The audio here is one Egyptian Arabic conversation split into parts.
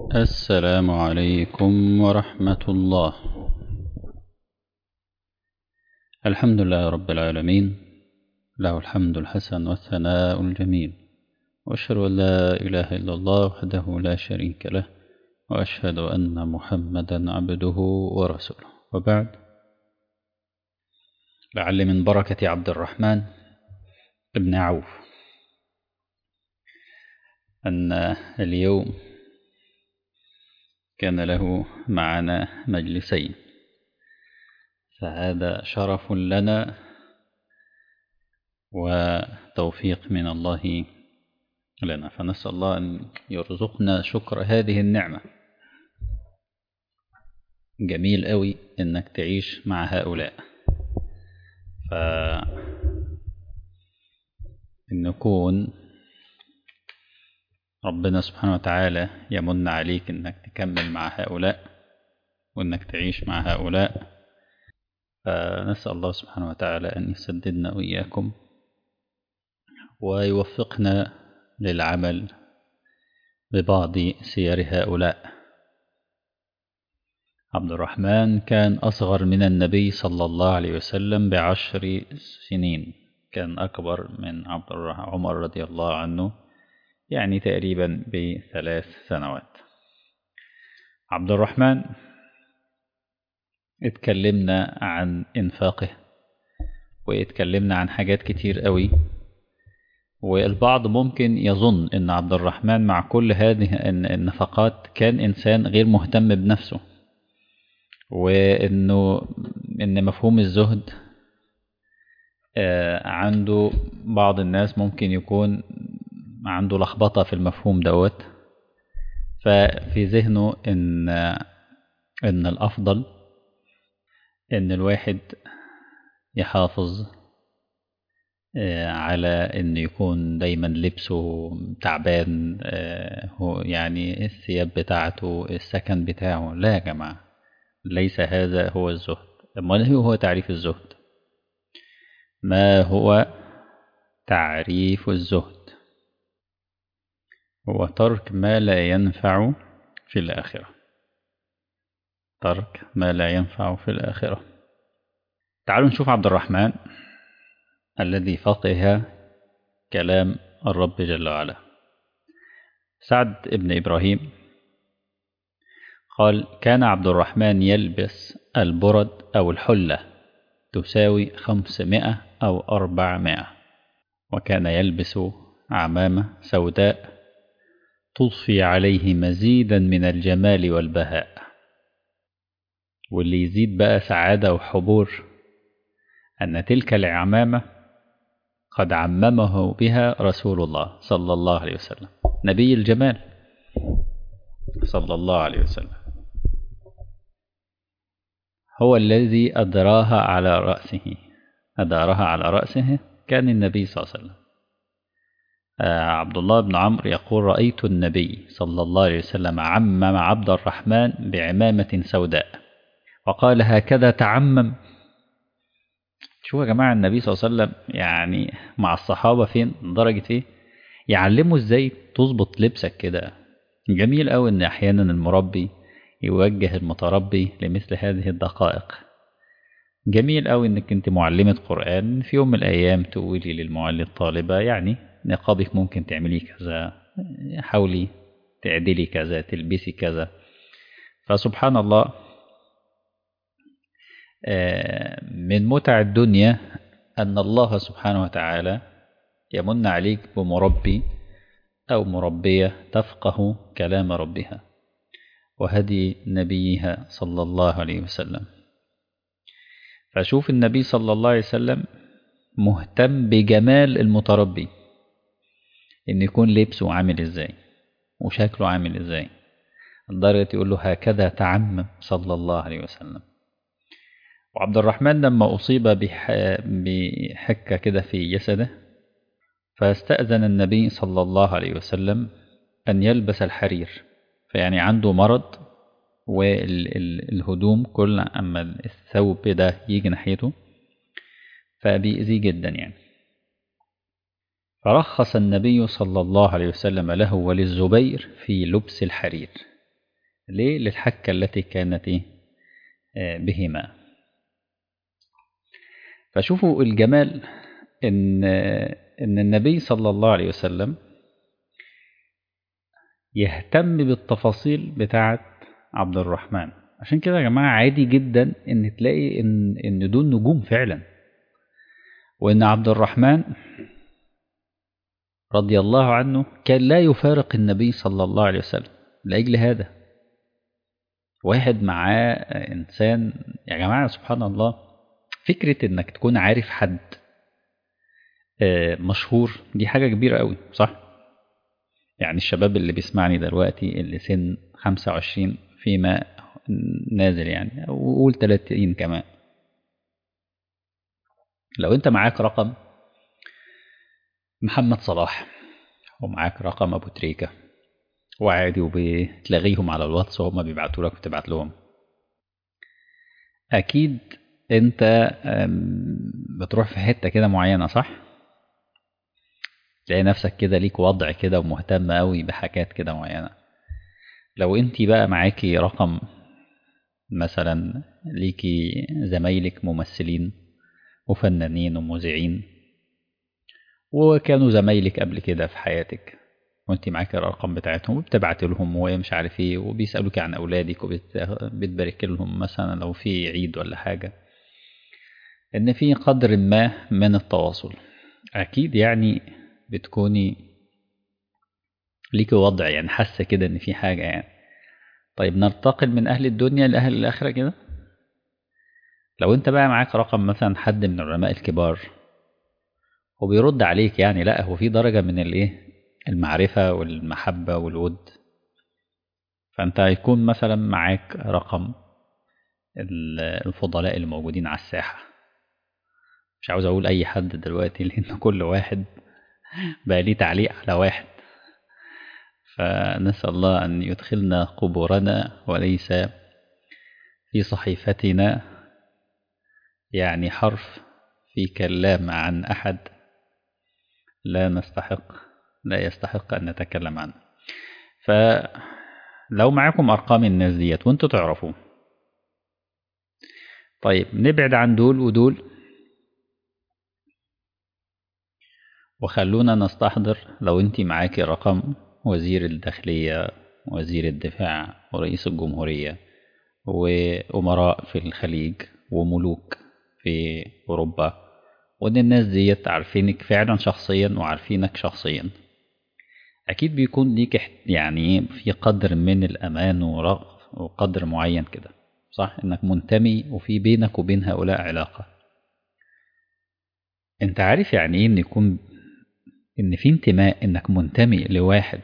السلام عليكم ورحمة الله الحمد لله رب العالمين له الحمد الحسن والثناء الجميل وأشهد أن لا إله إلا الله وحده لا شريك له وأشهد أن محمدا عبده ورسوله وبعد لعل من بركة عبد الرحمن ابن عوف أن اليوم كان له معنا مجلسين فهذا شرف لنا وتوفيق من الله لنا فنسأل الله أن يرزقنا شكر هذه النعمة جميل قوي إنك تعيش مع هؤلاء ف إن نكون ربنا سبحانه وتعالى يمن عليك إنك تكمل مع هؤلاء وإنك تعيش مع هؤلاء فنسأل الله سبحانه وتعالى أن يسددنا وإياكم ويوفقنا للعمل ببعض سير هؤلاء عبد الرحمن كان أصغر من النبي صلى الله عليه وسلم بعشر سنين كان أكبر من عبد عمر رضي الله عنه يعني تقريبا بثلاث سنوات عبد الرحمن اتكلمنا عن انفاقه واتكلمنا عن حاجات كتير قوي والبعض ممكن يظن ان عبد الرحمن مع كل هذه النفقات كان انسان غير مهتم بنفسه وانه ان مفهوم الزهد عنده بعض الناس ممكن يكون عنده لخبطة في المفهوم دوت ففي ذهنه ان ان الافضل ان الواحد يحافظ على ان يكون دايما لبسه تعبان هو يعني الثياب بتاعته السكن بتاعه لا يا جماعة ليس هذا هو الزهد امال هو تعريف الزهد ما هو تعريف الزهد هو ترك ما لا ينفع في الآخرة ترك ما لا ينفع في الآخرة تعالوا نشوف عبد الرحمن الذي فقه كلام الرب جل وعلا سعد ابن إبراهيم قال كان عبد الرحمن يلبس البرد أو الحلة تساوي خمسمائة أو أربعمائة وكان يلبس عمامة سوداء تضفي عليه مزيدا من الجمال والبهاء واللي يزيد بقى سعادة وحبور أن تلك العمامة قد عممه بها رسول الله صلى الله عليه وسلم نبي الجمال صلى الله عليه وسلم هو الذي أدراها على رأسه أدارها على رأسه كان النبي صلى الله عليه وسلم عبد الله بن عمرو يقول رأيت النبي صلى الله عليه وسلم عمم عبد الرحمن بعمامة سوداء وقال هكذا تعمم شوفوا يا جماعة النبي صلى الله عليه وسلم يعني مع الصحابة فين درجة ايه يعلموا ازاي تظبط لبسك كده جميل قوي ان احيانا المربي يوجه المتربي لمثل هذه الدقائق جميل قوي انك انت معلمة قرآن في يوم من الايام تقولي للمعلم الطالبة يعني نقابك ممكن تعملي كذا حاولي تعدلي كذا تلبسي كذا فسبحان الله من متع الدنيا أن الله سبحانه وتعالى يمن عليك بمربي أو مربية تفقه كلام ربها وهدي نبيها صلى الله عليه وسلم فشوف النبي صلى الله عليه وسلم مهتم بجمال المتربي ان يكون لبسه عامل ازاي وشكله عامل ازاي لدرجة يقول له هكذا تعمم صلى الله عليه وسلم وعبد الرحمن لما أصيب بح... بحكة كده في جسده فاستأذن النبي صلى الله عليه وسلم أن يلبس الحرير فيعني عنده مرض والهدوم كل أما الثوب ده يجي ناحيته فبيأذيه جدا يعني فرخص النبي صلى الله عليه وسلم له وللزبير في لبس الحرير ليه للحكة التي كانت إيه؟ آه، بهما فشوفوا الجمال إن إن النبي صلى الله عليه وسلم يهتم بالتفاصيل بتاعة عبد الرحمن عشان كده يا جماعة عادي جدا إن تلاقي إن إن دول نجوم فعلا وإن عبد الرحمن رضي الله عنه كان لا يفارق النبي صلى الله عليه وسلم لأجل هذا واحد معاه إنسان يا جماعة سبحان الله فكرة إنك تكون عارف حد آه، مشهور دي حاجة كبيرة قوي صح؟ يعني الشباب اللي بيسمعني دلوقتي اللي سن 25 فيما نازل يعني وقول 30 كمان لو انت معاك رقم محمد صلاح ومعاك رقم ابو تريكة وعادي وبتلاغيهم على الواتس وهم بيبعتوا لك وتبعت لهم اكيد انت أم، بتروح في حتة كده معينة صح تلاقي نفسك كده ليك وضع كده ومهتم قوي بحاجات كده معينة لو انت بقى معاكي رقم مثلا ليكي زمايلك ممثلين وفنانين ومذيعين وكانوا زمايلك قبل كده في حياتك وانت معاك الارقام بتاعتهم وبتبعت لهم ومش عارف ايه وبيسالوك عن اولادك وبتبارك لهم مثلا لو في عيد ولا حاجه ان في قدر ما من التواصل اكيد يعني بتكوني ليكي وضع يعني حاسه كده ان في حاجه يعني طيب ننتقل من اهل الدنيا لاهل الاخره كده لو انت بقى معاك رقم مثلا حد من العلماء الكبار وبيرد عليك يعني لا هو في درجة من الايه المعرفة والمحبة والود فانت هيكون مثلا معاك رقم ال- الفضلاء الموجودين على الساحة مش عاوز اقول اي حد دلوقتي لان كل واحد بقى ليه تعليق على واحد فنسأل الله أن يدخلنا قبورنا وليس في صحيفتنا يعني حرف في كلام عن أحد لا نستحق لا يستحق أن نتكلم عنه فلو معاكم أرقام الناس ديت وانتوا تعرفوا طيب نبعد عن دول ودول وخلونا نستحضر لو انت معاكي رقم وزير الداخلية وزير الدفاع ورئيس الجمهورية وأمراء في الخليج وملوك في أوروبا وإن الناس ديت عارفينك فعلا شخصيا وعارفينك شخصيا أكيد بيكون ليك اح- يعني في قدر من الأمان ورغ- وقدر معين كده صح إنك منتمي وفي بينك وبين هؤلاء علاقة أنت عارف يعني إيه إن يكون إن في انتماء إنك منتمي لواحد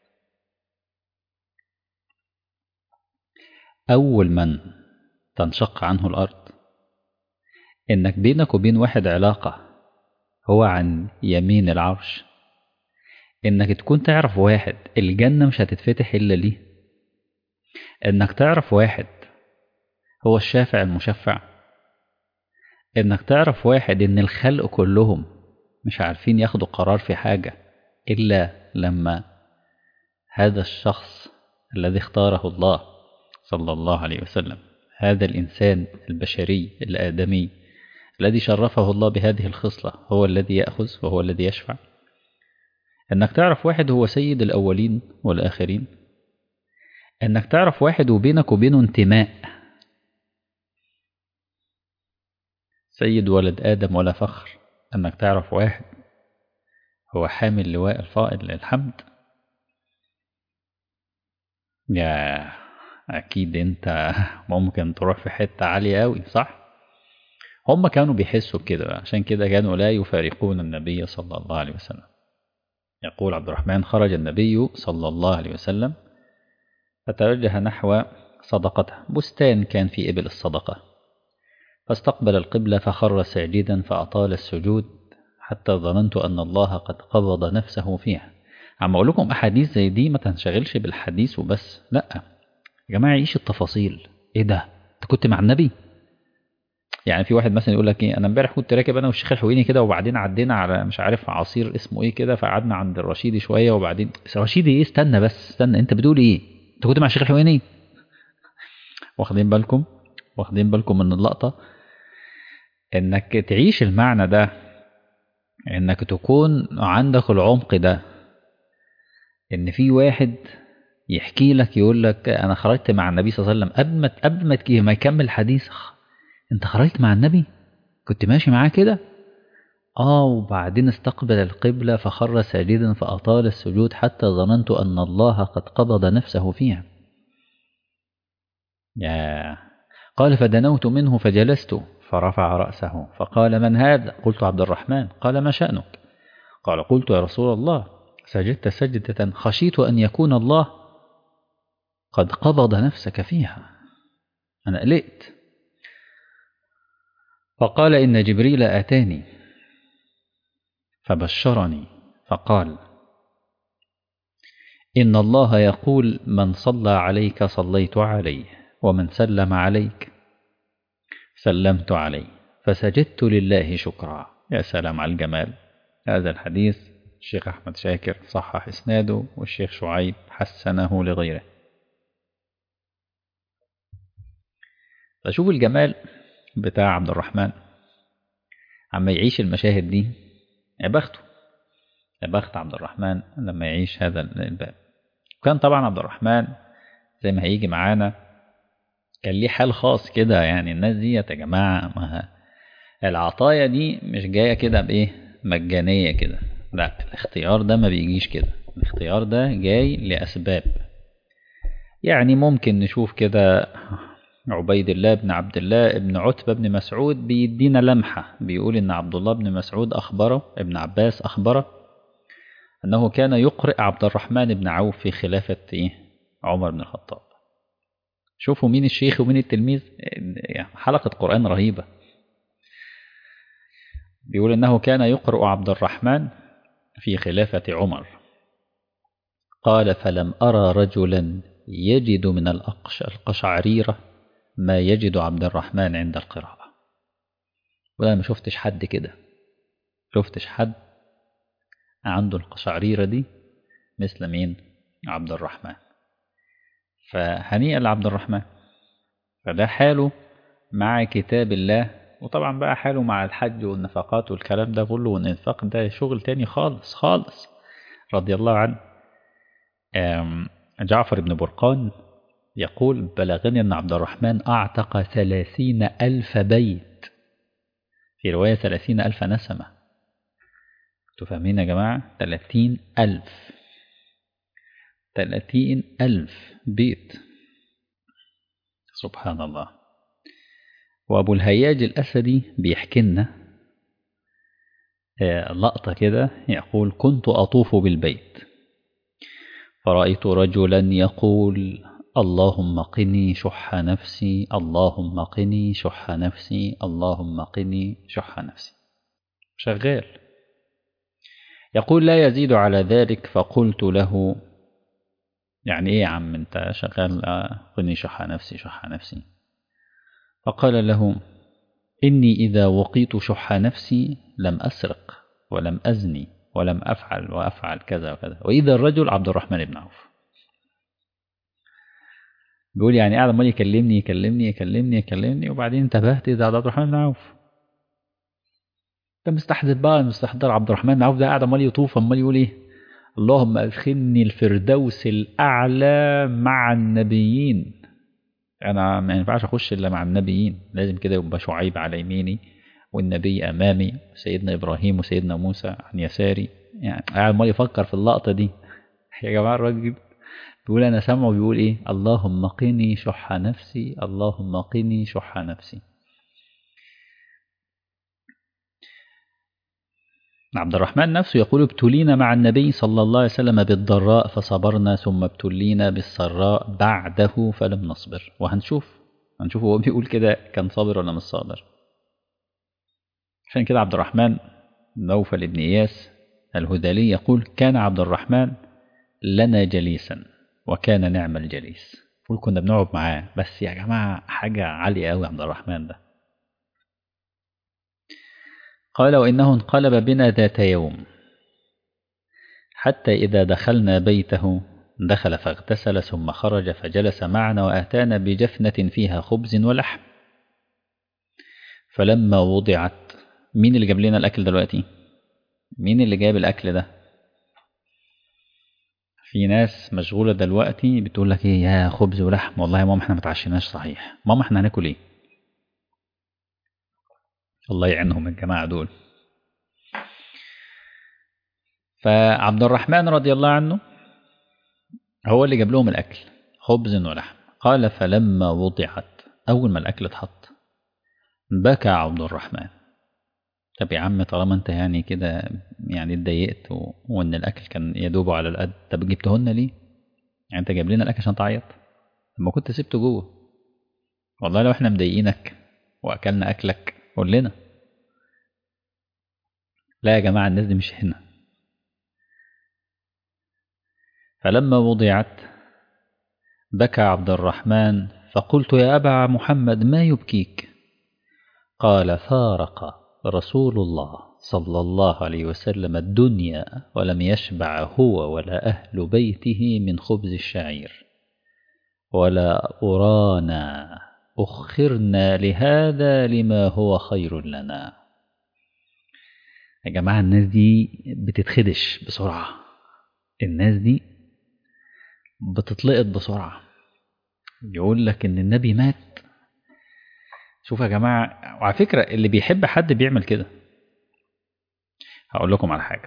أول من تنشق عنه الأرض إنك بينك وبين واحد علاقة هو عن يمين العرش إنك تكون تعرف واحد الجنة مش هتتفتح إلا ليه إنك تعرف واحد هو الشافع المشفع إنك تعرف واحد إن الخلق كلهم مش عارفين ياخدوا قرار في حاجة إلا لما هذا الشخص الذي اختاره الله صلى الله عليه وسلم هذا الإنسان البشري الآدمي الذي شرفه الله بهذه الخصلة هو الذي يأخذ وهو الذي يشفع أنك تعرف واحد هو سيد الأولين والآخرين أنك تعرف واحد وبينك وبينه انتماء سيد ولد آدم ولا فخر أنك تعرف واحد هو حامل لواء الفائض للحمد يا أكيد أنت ممكن تروح في حتة عالية أوي صح؟ هم كانوا بيحسوا بكده عشان كده كانوا لا يفارقون النبي صلى الله عليه وسلم يقول عبد الرحمن خرج النبي صلى الله عليه وسلم فتوجه نحو صدقته بستان كان في إبل الصدقة فاستقبل القبلة فخر ساجدا فأطال السجود حتى ظننت أن الله قد قبض نفسه فيها عم أقول لكم أحاديث زي دي ما تنشغلش بالحديث وبس لأ يا جماعة عيش التفاصيل إيه ده أنت كنت مع النبي يعني في واحد مثلا يقول لك ايه انا امبارح كنت راكب انا والشيخ الحويني كده وبعدين عدينا على مش عارف عصير اسمه ايه كده فقعدنا عند الرشيدي شويه وبعدين بس رشيدي ايه استنى بس استنى انت بتقول ايه انت كنت مع الشيخ الحويني واخدين بالكم واخدين بالكم من اللقطة انك تعيش المعنى ده انك تكون عندك العمق ده ان في واحد يحكي لك يقول لك انا خرجت مع النبي صلى الله عليه وسلم قبل ما قبل ما تجي- ما يكمل الحديث انت خرجت مع النبي كنت ماشي معاه كده اه وبعدين استقبل القبلة فخر ساجدا فأطال السجود حتى ظننت أن الله قد قبض نفسه فيها يا قال فدنوت منه فجلست فرفع رأسه فقال من هذا قلت عبد الرحمن قال ما شأنك قال قلت يا رسول الله سجدت سجدة خشيت أن يكون الله قد قبض نفسك فيها أنا قلقت فقال إن جبريل آتاني فبشرني فقال إن الله يقول من صلى عليك صليت عليه ومن سلم عليك سلمت عليه فسجدت لله شكرا يا سلام على الجمال هذا الحديث الشيخ أحمد شاكر صحح إسناده والشيخ شعيب حسنه لغيره فشوفوا الجمال بتاع عبد الرحمن عما يعيش المشاهد دي يا بخته يا بخت عبد الرحمن لما يعيش هذا الباب كان طبعا عبد الرحمن زي ما هيجي معانا كان ليه حال خاص كده يعني الناس دي يا جماعة ما العطايا دي مش جاية كده بإيه مجانية كده لا الاختيار ده ما بيجيش كده الاختيار ده جاي لأسباب يعني ممكن نشوف كده عبيد الله بن عبد الله بن عتبة بن مسعود بيدينا لمحة بيقول إن عبد الله بن مسعود أخبره ابن عباس أخبره أنه كان يقرئ عبد الرحمن بن عوف في خلافة إيه؟ عمر بن الخطاب شوفوا مين الشيخ ومين التلميذ يعني حلقة قرآن رهيبة بيقول إنه كان يقرأ عبد الرحمن في خلافة عمر قال فلم أرى رجلا يجد من الأقش القشعريرة ما يجد عبد الرحمن عند القراءة وأنا ما شفتش حد كده شفتش حد عنده القشعريرة دي مثل مين عبد الرحمن فهنيئا لعبد الرحمن فده حاله مع كتاب الله وطبعا بقى حاله مع الحج والنفقات والكلام ده كله والإنفاق ده شغل تاني خالص خالص رضي الله عنه جعفر بن برقان يقول بلغني أن عبد الرحمن أعتق ثلاثين ألف بيت في رواية ثلاثين ألف نسمة انتوا فاهمين يا جماعة ثلاثين ألف ثلاثين ألف بيت سبحان الله وأبو الهياج الأسدي بيحكي لنا لقطة كده يقول كنت أطوف بالبيت فرأيت رجلا يقول اللهم قني شح نفسي اللهم قني شح نفسي اللهم قني شح نفسي شغال يقول لا يزيد على ذلك فقلت له يعني ايه يا عم انت شغال قني شح نفسي شح نفسي فقال له إني إذا وقيت شح نفسي لم أسرق ولم أزني ولم أفعل وأفعل كذا وكذا وإذا الرجل عبد الرحمن بن عوف بيقول يعني قاعد عمال يكلمني يكلمني يكلمني يكلمني وبعدين انتبهت إذا عبد الرحمن بن عوف ده مستحضر بقى مستحضر عبد الرحمن بن عوف ده قاعد عمال يطوف عمال يقول إيه اللهم أدخلني الفردوس الأعلى مع النبيين أنا ما ينفعش أخش إلا مع النبيين لازم كده يبقى شعيب على يميني والنبي أمامي سيدنا إبراهيم وسيدنا موسى عن يساري يعني قاعد عمال يفكر في اللقطة دي يا جماعة الراجل بيقول أنا سامعه بيقول إيه اللهم قني شح نفسي اللهم قني شح نفسي عبد الرحمن نفسه يقول ابتلينا مع النبي صلى الله عليه وسلم بالضراء فصبرنا ثم ابتلينا بالسراء بعده فلم نصبر وهنشوف هنشوف هو بيقول كده كان صابر ولا مش صابر عشان كده عبد الرحمن نوفل بن إياس الهذلي يقول كان عبد الرحمن لنا جليسا وكان نعم الجليس يقول كنا بنقعد معاه بس يا جماعة حاجة عالية قوي عبد الرحمن ده قال وإنه انقلب بنا ذات يوم حتى إذا دخلنا بيته دخل فاغتسل ثم خرج فجلس معنا وآتانا بجفنة فيها خبز ولحم فلما وضعت مين اللي جاب لنا الأكل دلوقتي مين اللي جاب الأكل ده في ناس مشغولة دلوقتي بتقول لك ايه يا خبز ولحم والله يا ماما احنا ما اتعشيناش صحيح ماما احنا هناكل ايه الله يعينهم الجماعة دول فعبد الرحمن رضي الله عنه هو اللي جاب لهم الأكل خبز ولحم قال فلما وضعت أول ما الأكل اتحط بكى عبد الرحمن طب يا عم طالما انت يعني كده يعني اتضايقت و... وان الاكل كان يدوب على القد طب جبته لنا ليه؟ يعني انت جايب لنا الاكل عشان تعيط؟ طب ما كنت سبته جوه والله لو احنا مضايقينك واكلنا اكلك قول لنا لا يا جماعه الناس دي مش هنا فلما وضعت بكى عبد الرحمن فقلت يا ابا محمد ما يبكيك قال فارق رسول الله صلى الله عليه وسلم الدنيا ولم يشبع هو ولا أهل بيته من خبز الشعير ولا أرانا أخرنا لهذا لما هو خير لنا يا جماعة الناس دي بتتخدش بسرعة الناس دي بتطلقت بسرعة يقول لك إن النبي مات شوف يا جماعة وعلى فكرة اللي بيحب حد بيعمل كده هقول لكم على حاجة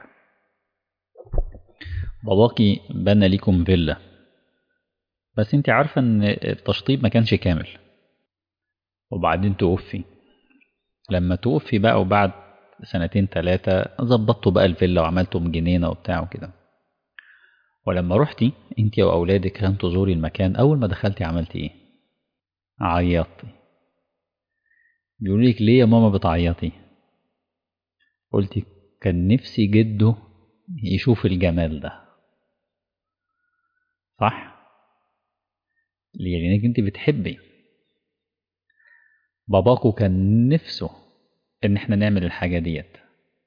باباكي بنى ليكم فيلا بس انت عارفة ان التشطيب ما كانش كامل وبعدين توفي لما توفي بقى وبعد سنتين ثلاثة ظبطتوا بقى الفيلا وعملتم جنينة وبتاع وكده ولما رحتي انت واولادك عشان تزوري المكان اول ما دخلتي عملتي ايه عيطتي بيقول لك ليه يا ماما بتعيطي قلت كان نفسي جده يشوف الجمال ده صح لانك انت بتحبي باباكو كان نفسه ان احنا نعمل الحاجه ديت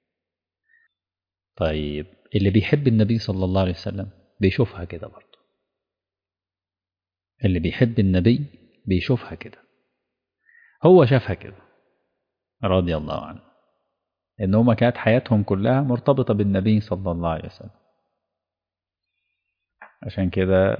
طيب اللي بيحب النبي صلى الله عليه وسلم بيشوفها كده برضه اللي بيحب النبي بيشوفها كده هو شافها كده رضي الله عنه ان هما كانت حياتهم كلها مرتبطة بالنبي صلى الله عليه وسلم عشان كده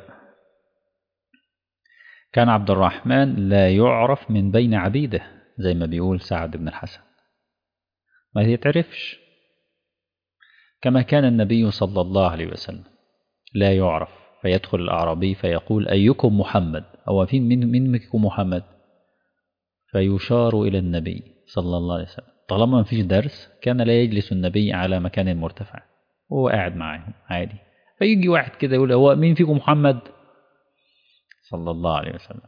كان عبد الرحمن لا يعرف من بين عبيده زي ما بيقول سعد بن الحسن ما يتعرفش كما كان النبي صلى الله عليه وسلم لا يعرف فيدخل الأعرابي فيقول أيكم محمد أو في من منكم محمد فيشار إلى النبي صلى الله عليه وسلم طالما ما فيش درس كان لا يجلس النبي على مكان مرتفع وهو قاعد معاهم عادي فيجي واحد كده يقول هو مين فيكم محمد صلى الله عليه وسلم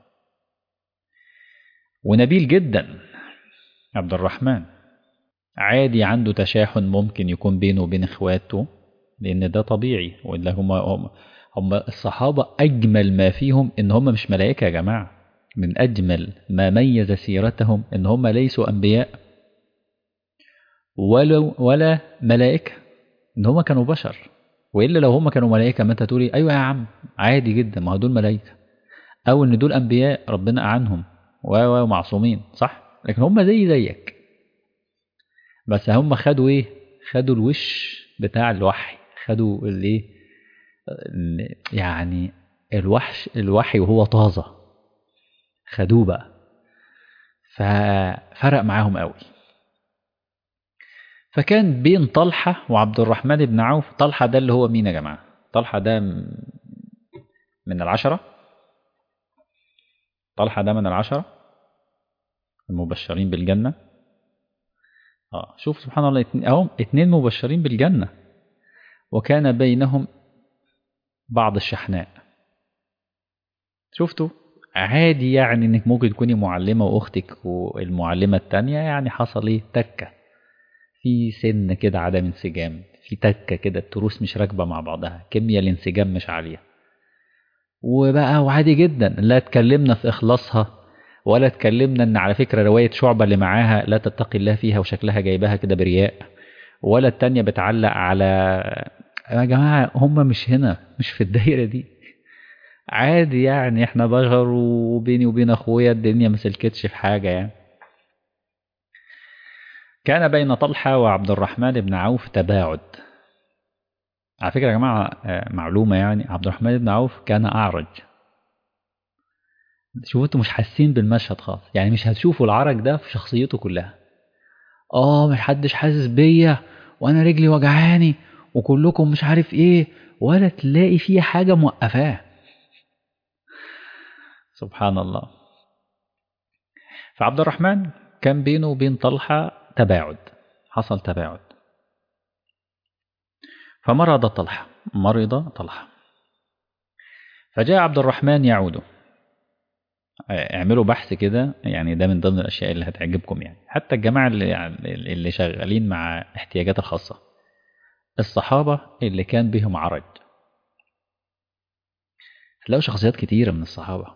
ونبيل جدا عبد الرحمن عادي عنده تشاحن ممكن يكون بينه وبين اخواته لان ده طبيعي والا هم هم, هم الصحابه اجمل ما فيهم ان هم مش ملائكه يا جماعه من اجمل ما ميز سيرتهم ان هم ليسوا انبياء ولا ولا ملائكه ان هم كانوا بشر والا لو هم كانوا ملائكه ما انت تقولي ايوه يا عم عادي جدا ما هو دول ملائكه او ان دول انبياء ربنا اعنهم ومعصومين صح لكن هم زي زيك بس هم خدوا ايه خدوا الوش بتاع الوحي خدوا الايه يعني الوحش الوحي وهو طازه خدوه بقى ففرق معاهم قوي فكان بين طلحة وعبد الرحمن بن عوف طلحة ده اللي هو مين يا جماعة طلحة ده من العشرة طلحة ده من العشرة المبشرين بالجنة اه شوف سبحان الله اهو اتنين مبشرين بالجنة وكان بينهم بعض الشحناء شفتوا عادي يعني انك ممكن تكوني معلمة واختك والمعلمة التانية يعني حصل ايه تكة في سن كده عدم انسجام في تكة كده التروس مش راكبة مع بعضها كمية الانسجام مش عالية وبقى وعادي جدا لا اتكلمنا في اخلاصها ولا اتكلمنا ان على فكرة رواية شعبة اللي معاها لا تتقي الله فيها وشكلها جايباها كده برياء ولا التانية بتعلق على يا جماعة هم مش هنا مش في الدايرة دي عادي يعني احنا بشر وبيني وبين اخويا الدنيا ما سلكتش في حاجة يعني كان بين طلحة وعبد الرحمن بن عوف تباعد على فكرة يا جماعة معلومة يعني عبد الرحمن بن عوف كان أعرج شوفوا انتوا مش حاسين بالمشهد خالص يعني مش هتشوفوا العرج ده في شخصيته كلها اه مش حدش حاسس بيا وانا رجلي وجعاني وكلكم مش عارف ايه ولا تلاقي فيه حاجة موقفاه سبحان الله فعبد الرحمن كان بينه وبين طلحة تباعد حصل تباعد فمرض طلحة مرض طلحة فجاء عبد الرحمن يعوده اعملوا بحث كده يعني ده من ضمن الاشياء اللي هتعجبكم يعني حتى الجماعه اللي يعني اللي شغالين مع احتياجات الخاصه الصحابه اللي كان بهم عرج هتلاقوا شخصيات كتيره من الصحابه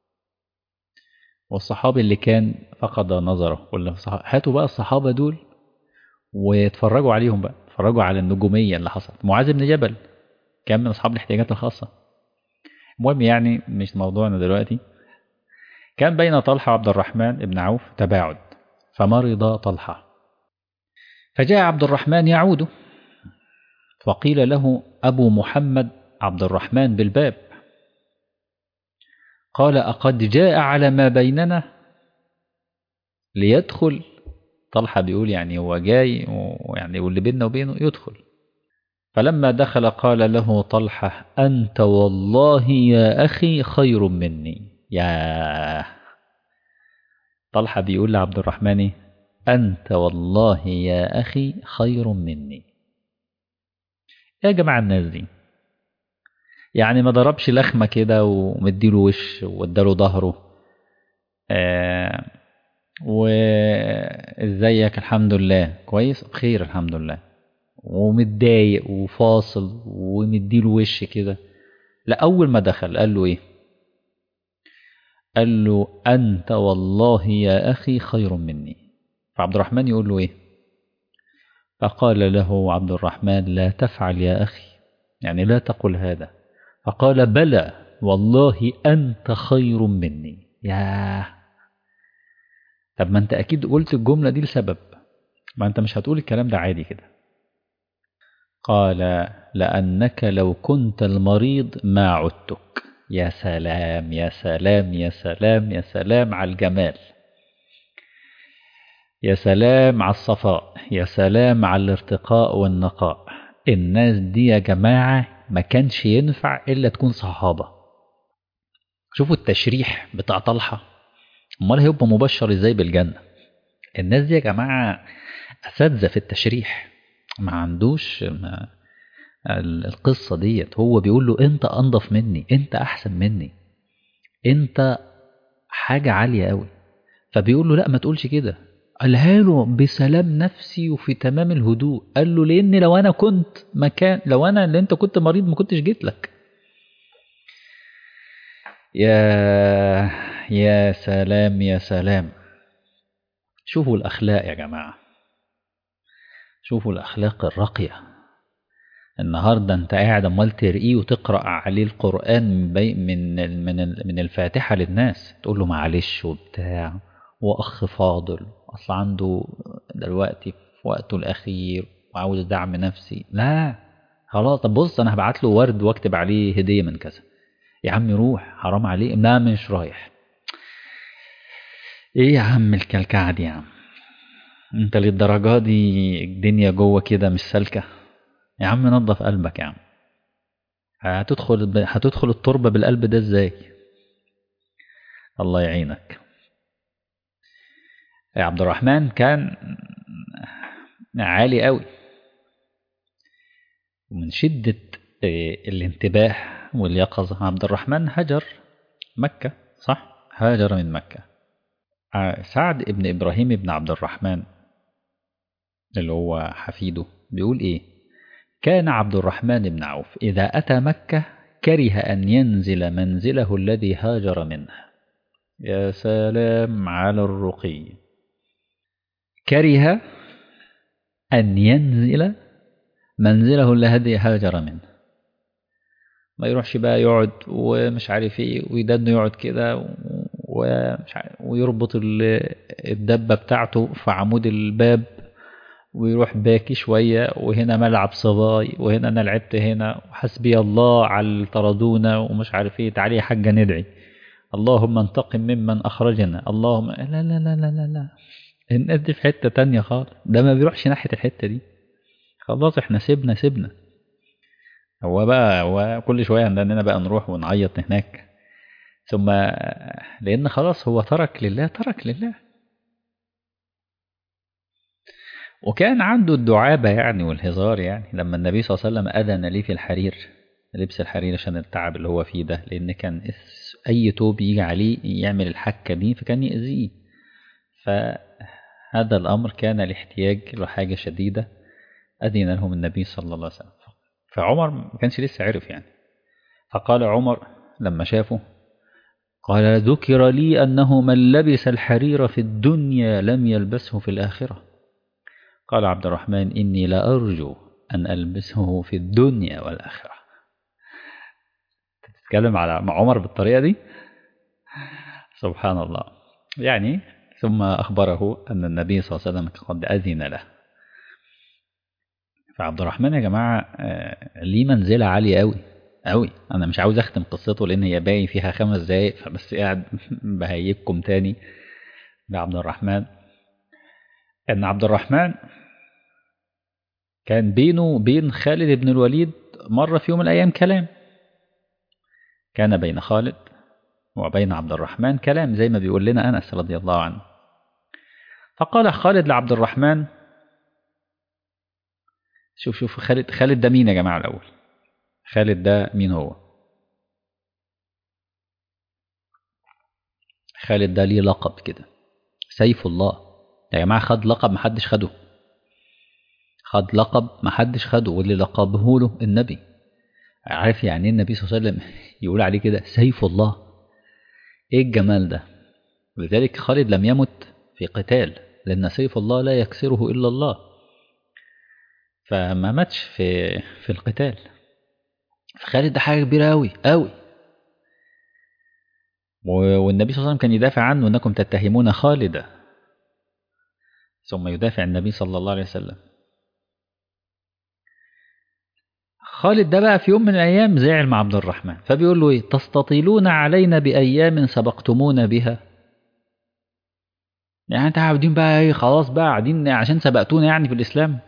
والصحابي اللي كان فقد نظره ولا هاتوا بقى الصحابه دول واتفرجوا عليهم بقى اتفرجوا على النجوميه اللي حصلت معاذ بن جبل كان من اصحاب الاحتياجات الخاصه المهم يعني مش موضوعنا دلوقتي كان بين طلحة وعبد الرحمن بن عوف تباعد فمرض طلحة فجاء عبد الرحمن يعود فقيل له أبو محمد عبد الرحمن بالباب قال أقد جاء على ما بيننا ليدخل طلحة بيقول يعني هو جاي ويعني واللي بيننا وبينه يدخل فلما دخل قال له طلحة أنت والله يا أخي خير مني يا طلحة بيقول لعبد الرحمن أنت والله يا أخي خير مني يا جماعة الناس دي يعني ما ضربش لخمة كده ومديله وش واداله ظهره آه وازيك الحمد لله كويس بخير الحمد لله ومتضايق وفاصل ومديله وش كده لا أول ما دخل قال له إيه قال له أنت والله يا أخي خير مني فعبد الرحمن يقول له إيه فقال له عبد الرحمن لا تفعل يا أخي يعني لا تقل هذا فقال بلى والله أنت خير مني يا طب ما أنت أكيد قلت الجملة دي لسبب ما أنت مش هتقول الكلام ده عادي كده قال لأنك لو كنت المريض ما عدتك يا سلام يا سلام يا سلام يا سلام على الجمال يا سلام على الصفاء يا سلام على الارتقاء والنقاء الناس دي يا جماعة ما كانش ينفع إلا تكون صحابة شوفوا التشريح بتاع طلحة امال هيبقى مبشر ازاي بالجنة الناس دي يا جماعة أساتذة في التشريح ما عندوش ما القصة ديت هو بيقول له انت انضف مني انت احسن مني انت حاجة عالية قوي فبيقول له لا ما تقولش كده قالها له بسلام نفسي وفي تمام الهدوء قال له لان لو انا كنت مكان لو انا اللي انت كنت مريض ما كنتش جيت لك يا يا سلام يا سلام شوفوا الاخلاق يا جماعه شوفوا الاخلاق الراقيه النهارده انت قاعد امال ترقيه وتقرا عليه القران من من من الفاتحه للناس تقول له معلش وبتاع واخ فاضل اصل عنده دلوقتي في وقته الاخير وعاوز دعم نفسي لا خلاص طب بص انا هبعت له ورد واكتب عليه هديه من كذا يا عم روح حرام عليه لا مش رايح ايه يا عم الكلكعه دي يا عم انت للدرجه دي الدنيا جوه كده مش سالكه يا عم نظف قلبك يا عم هتدخل هتدخل التربة بالقلب ده ازاي الله يعينك يا عبد الرحمن كان عالي قوي ومن شدة الانتباه واليقظة عبد الرحمن هجر مكة صح هاجر من مكة سعد ابن إبراهيم ابن عبد الرحمن اللي هو حفيده بيقول إيه كان عبد الرحمن بن عوف إذا أتى مكة كره أن ينزل منزله الذي هاجر منه يا سلام على الرقي كره أن ينزل منزله الذي هاجر منه ما يروحش بقى يقعد ومش عارف ايه ويدنه يقعد كده ومش عارف ويربط الدبة بتاعته في عمود الباب ويروح باكي شوية وهنا ملعب صباي وهنا أنا لعبت هنا وحسبي الله على اللي طردونا ومش عارف ايه تعالي يا حاجة ندعي اللهم انتقم ممن أخرجنا اللهم لا لا لا لا لا لا الناس دي في حتة تانية خالص ده ما بيروحش ناحية الحتة دي خلاص احنا سيبنا سيبنا هو بقى هو كل شوية عندنا بقى نروح ونعيط هناك ثم لأن خلاص هو ترك لله ترك لله وكان عنده الدعابة يعني والهزار يعني لما النبي صلى الله عليه وسلم أذن لي في الحرير لبس الحرير عشان التعب اللي هو فيه ده لأن كان أي توب يجي عليه يعمل الحكة دي فكان يأذيه فهذا الأمر كان الاحتياج لحاجة شديدة أذن لهم النبي صلى الله عليه وسلم فعمر ما كانش لسه عرف يعني فقال عمر لما شافه قال ذكر لي أنه من لبس الحرير في الدنيا لم يلبسه في الآخرة قال عبد الرحمن إني لأرجو أن ألبسه في الدنيا والآخرة تتكلم على مع عمر بالطريقة دي سبحان الله يعني ثم أخبره أن النبي صلى الله عليه وسلم قد أذن له فعبد الرحمن يا جماعة ليه منزلة عالية أوي أوي أنا مش عاوز أختم قصته لأن هي باقي فيها خمس دقايق فبس قاعد بهيجكم تاني بعبد الرحمن أن عبد الرحمن كان بينه وبين خالد بن الوليد مرة في يوم من الأيام كلام كان بين خالد وبين عبد الرحمن كلام زي ما بيقول لنا أنس رضي الله عنه فقال خالد لعبد الرحمن شوف شوف خالد خالد ده مين يا جماعة الأول خالد ده مين هو خالد ده ليه لقب كده سيف الله يا جماعة خد لقب محدش خده خد لقب محدش خده واللي لقبه له النبي عارف يعني ايه النبي صلى الله عليه وسلم يقول عليه كده سيف الله ايه الجمال ده ولذلك خالد لم يمت في قتال لأن سيف الله لا يكسره إلا الله فما ماتش في في القتال فخالد ده حاجة كبيرة أوي أوي والنبي صلى الله عليه وسلم كان يدافع عنه أنكم تتهمون خالدا ثم يدافع النبي صلى الله عليه وسلم خالد ده بقى في يوم من الأيام زعل مع عبد الرحمن فبيقول له إيه تستطيلون علينا بأيام سبقتمونا بها يعني انت قاعدين بقى ايه خلاص بقى قاعدين عشان سبقتونا يعني في الإسلام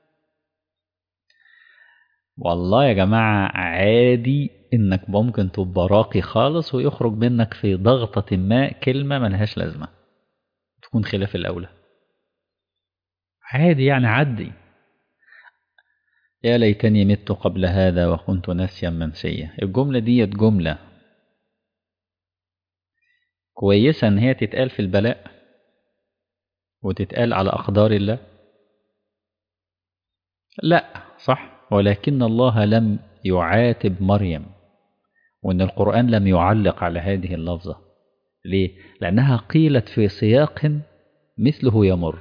والله يا جماعة عادي انك ممكن تبقى راقي خالص ويخرج منك في ضغطة ما كلمة ملهاش لازمة تكون خلاف الأولى عادي يعني عدي يا ليتني مت قبل هذا وكنت ناسيا منسيا الجملة ديت جملة كويسة ان هي تتقال في البلاء وتتقال على أقدار الله لا صح ولكن الله لم يعاتب مريم وأن القرآن لم يعلق على هذه اللفظة ليه؟ لأنها قيلت في سياق مثله يمر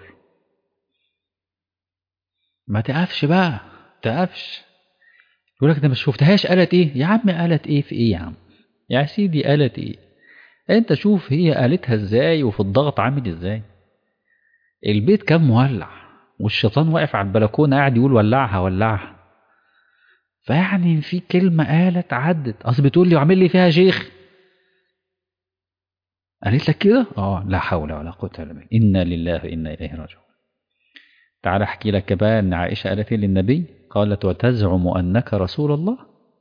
ما تقفش بقى تقفش يقول لك ده ما شفتهاش قالت ايه يا عم قالت ايه في ايه يا عم يا سيدي قالت ايه انت شوف هي قالتها ازاي وفي الضغط عامل ازاي البيت كان مولع والشيطان واقف على البلكونه قاعد يقول ولعها ولعها فيعني في كلمة قالت عدت أصل بتقول لي وعامل لي فيها شيخ قالت لك كده؟ اه لا حول ولا قوة إلا بالله إنا لله وإنا إليه راجعون تعال أحكي لك بقى أن عائشة قالت للنبي قالت وتزعم أنك رسول الله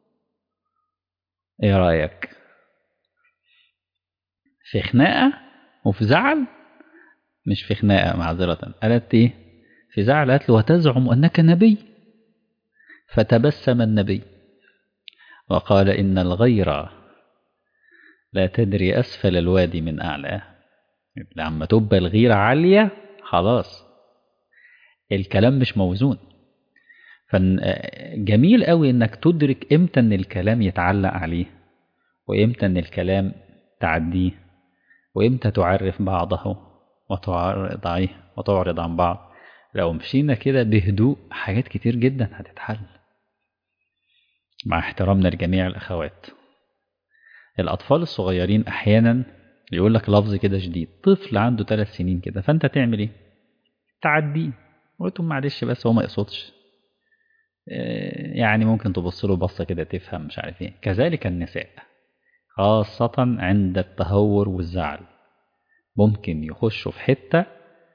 إيه رأيك؟ في خناقة وفي زعل مش في خناقة معذرة قالت إيه؟ في زعل قالت له وتزعم أنك نبي فتبسم النبي وقال إن الغير لا تدري أسفل الوادي من أعلاه لما تبقى الغيرة عالية خلاص الكلام مش موزون فجميل قوي انك تدرك امتى ان الكلام يتعلق عليه وامتى ان الكلام تعديه وامتى تعرف بعضه وتعرض عليه وتعرض عن بعض لو مشينا كده بهدوء حاجات كتير جدا هتتحل مع احترامنا لجميع الأخوات الأطفال الصغيرين أحيانا يقول لك لفظ كده شديد طفل عنده ثلاث سنين كده فأنت تعمل إيه؟ تعديه قلت له معلش بس هو ما يقصدش آه، يعني ممكن تبص له بصة كده تفهم مش عارف ايه كذلك النساء خاصة عند التهور والزعل ممكن يخشوا في حتة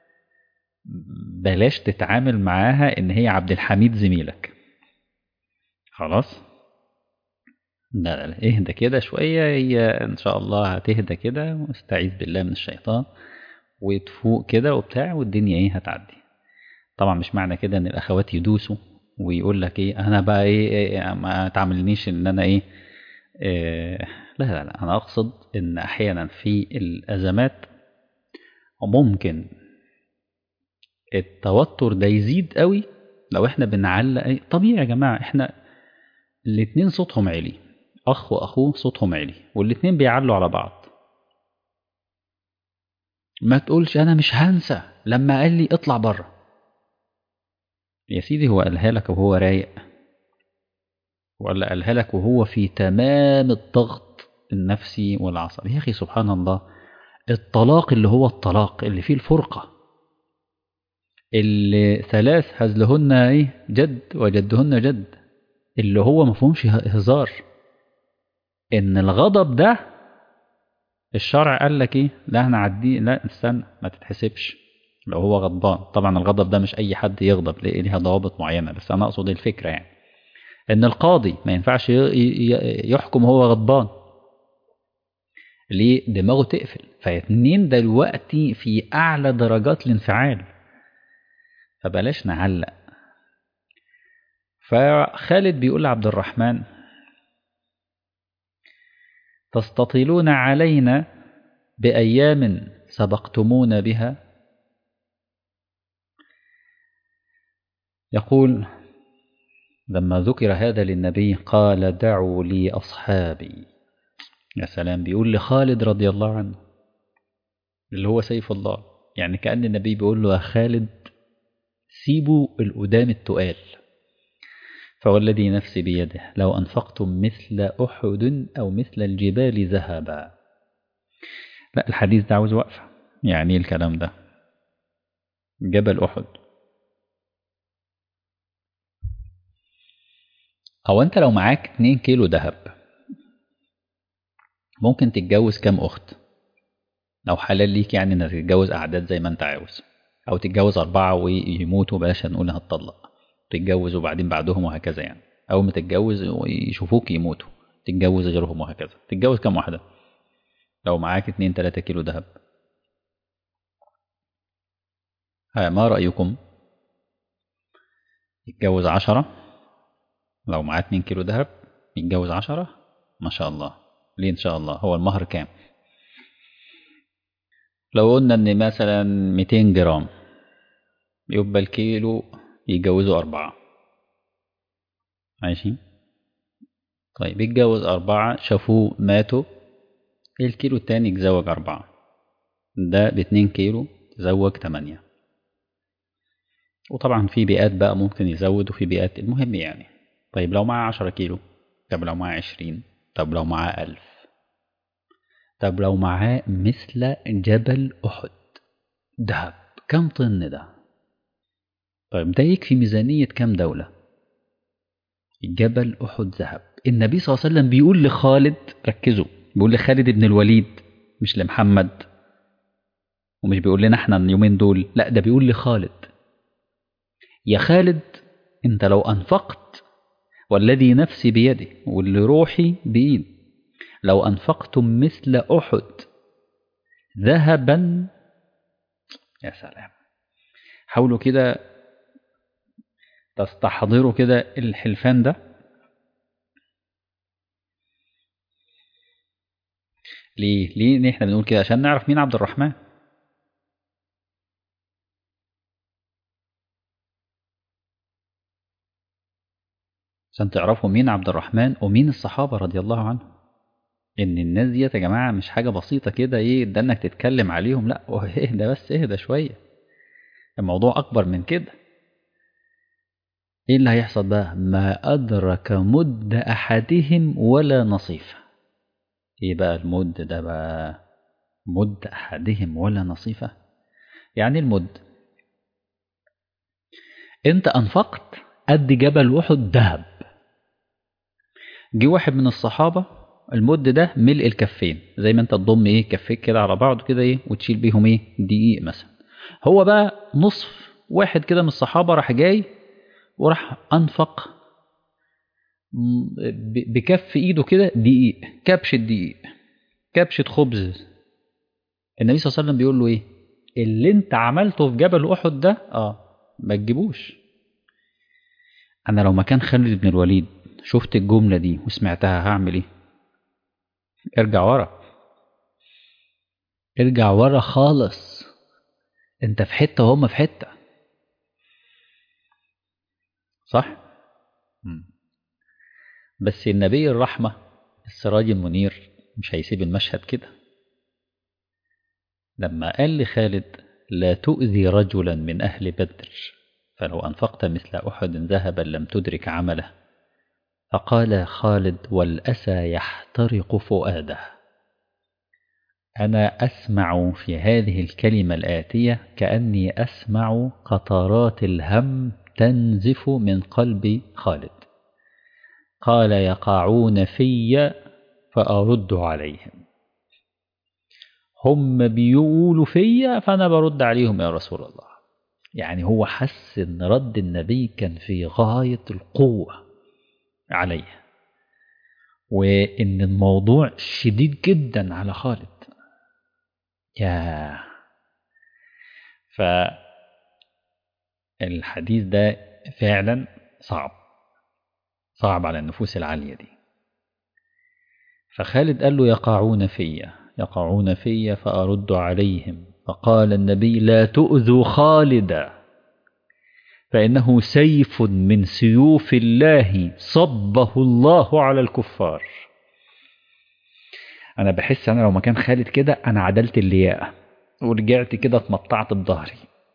بلاش تتعامل معاها ان هي عبد الحميد زميلك خلاص لا لا لا اهدى كده شوية هي ان شاء الله هتهدى كده واستعيذ بالله من الشيطان وتفوق كده وبتاع والدنيا ايه هتعدي طبعا مش معنى كده ان الاخوات يدوسوا ويقول لك ايه انا بقى ايه, إيه ما تعاملنيش ان انا ايه, إيه لا لا لا انا اقصد ان احيانا في الازمات ممكن التوتر ده يزيد قوي لو احنا بنعلق ايه طبيعي يا جماعه احنا الاتنين صوتهم عالي اخ واخوه صوتهم عالي والاتنين بيعلوا على بعض ما تقولش انا مش هنسى لما قال لي اطلع بره يا سيدي هو قالها لك وهو رايق ولا قالها لك وهو في تمام الضغط النفسي والعصبي يا اخي سبحان الله الطلاق اللي هو الطلاق اللي فيه الفرقه اللي ثلاث هزلهن ايه جد وجدهن جد اللي هو مفهومش هزار ان الغضب ده الشرع قال لك ايه لا احنا عديه لا استنى ما تتحسبش لو هو غضبان طبعا الغضب ده مش اي حد يغضب ليها ضوابط معينه بس انا اقصد الفكره يعني ان القاضي ما ينفعش يحكم وهو غضبان ليه دماغه تقفل فاتنين دلوقتي في اعلى درجات الانفعال فبلاش نعلق فخالد بيقول لعبد الرحمن تستطيلون علينا بأيام سبقتمونا بها يقول لما ذكر هذا للنبي قال دعوا لي أصحابي يا سلام بيقول لخالد رضي الله عنه اللي هو سيف الله يعني كأن النبي بيقول له يا خالد سيبوا القدام التقال فوالذي نفسي بيده لو أنفقتم مثل أحد أو مثل الجبال ذهبا لا الحديث ده عاوز وقفة يعني ايه الكلام ده جبل أحد أو أنت لو معاك 2 كيلو ذهب ممكن تتجوز كام أخت لو حلال ليك يعني إنك تتجوز أعداد زي ما أنت عاوز أو تتجوز أربعة ويموتوا بلاش نقول هتطلق تتجوز وبعدين بعدهم وهكذا يعني أول ما تتجوز ويشوفوك يموتوا تتجوز غيرهم وهكذا تتجوز كام واحدة لو معاك اتنين تلاتة كيلو ذهب ما رأيكم يتجوز عشرة لو معاه اتنين كيلو ذهب يتجوز عشرة ما شاء الله ليه إن شاء الله هو المهر كام لو قلنا إن مثلا 200 جرام يبقى الكيلو يتجوزوا أربعة ماشي طيب يتجوز أربعة شافوه ماتوا الكيلو التاني يتزوج أربعة ده باتنين كيلو تزوج تمانية وطبعا في بيئات بقى ممكن يزود وفي بيئات المهم يعني طيب لو معاه عشرة كيلو طب لو معاه عشرين طب لو معاه ألف طب لو معاه مثل جبل أحد دهب كم طن ده طيب ده يكفي ميزانية كم دولة جبل أحد ذهب النبي صلى الله عليه وسلم بيقول لخالد ركزوا بيقول لخالد بن الوليد مش لمحمد ومش بيقول لنا احنا اليومين دول لا ده بيقول لخالد يا خالد انت لو انفقت والذي نفسي بيده واللي روحي بإيد لو أنفقتم مثل أحد ذهبا يا سلام حاولوا كده تستحضروا كده الحلفان ده ليه ليه احنا بنقول كده عشان نعرف مين عبد الرحمن عشان تعرفوا مين عبد الرحمن ومين الصحابة رضي الله عنهم إن الناس ديت يا جماعة مش حاجة بسيطة كده إيه ده إنك تتكلم عليهم لأ اهدى بس اهدى شوية الموضوع أكبر من كده ايه اللي هيحصل بقى ما ادرك مد احدهم ولا نصيفه ايه بقى المد ده بقى مد احدهم ولا نصيفه يعني المد انت انفقت قد جبل احد ذهب جه واحد من الصحابه المد ده ملء الكفين زي ما انت تضم ايه كفيك كده على بعض كده ايه وتشيل بيهم ايه دقيق مثلا هو بقى نصف واحد كده من الصحابه راح جاي وراح انفق بكف ايده كده دقيق كبشه دقيق كبشه خبز النبي صلى الله عليه وسلم بيقول له ايه اللي انت عملته في جبل احد ده اه ما تجيبوش انا لو مكان خالد بن الوليد شفت الجمله دي وسمعتها هعمل ايه ارجع ورا ارجع ورا خالص انت في حته وهم في حته صح بس النبي الرحمه السراج المنير مش هيسيب المشهد كده لما قال لخالد لا تؤذي رجلا من أهل بدر فلو أنفقت مثل أحد ذهبا لم تدرك عمله فقال خالد والأسى يحترق فؤاده أنا أسمع في هذه الكلمة الآتية كأني أسمع قطرات الهم تنزف من قلب خالد قال يقعون في فأرد عليهم هم بيقولوا فيا فأنا برد عليهم يا رسول الله يعني هو حس إن رد النبي كان في غاية القوة عليه وإن الموضوع شديد جدا على خالد يا فالحديث ده فعلا صعب صعب على النفوس العالية دي فخالد قال له يقعون فيا يقعون في فأرد عليهم فقال النبي لا تؤذوا خالدا فإنه سيف من سيوف الله صبه الله على الكفار أنا بحس أنا لو مكان خالد كده أنا عدلت اللياقة ورجعت كده اتمطعت بظهري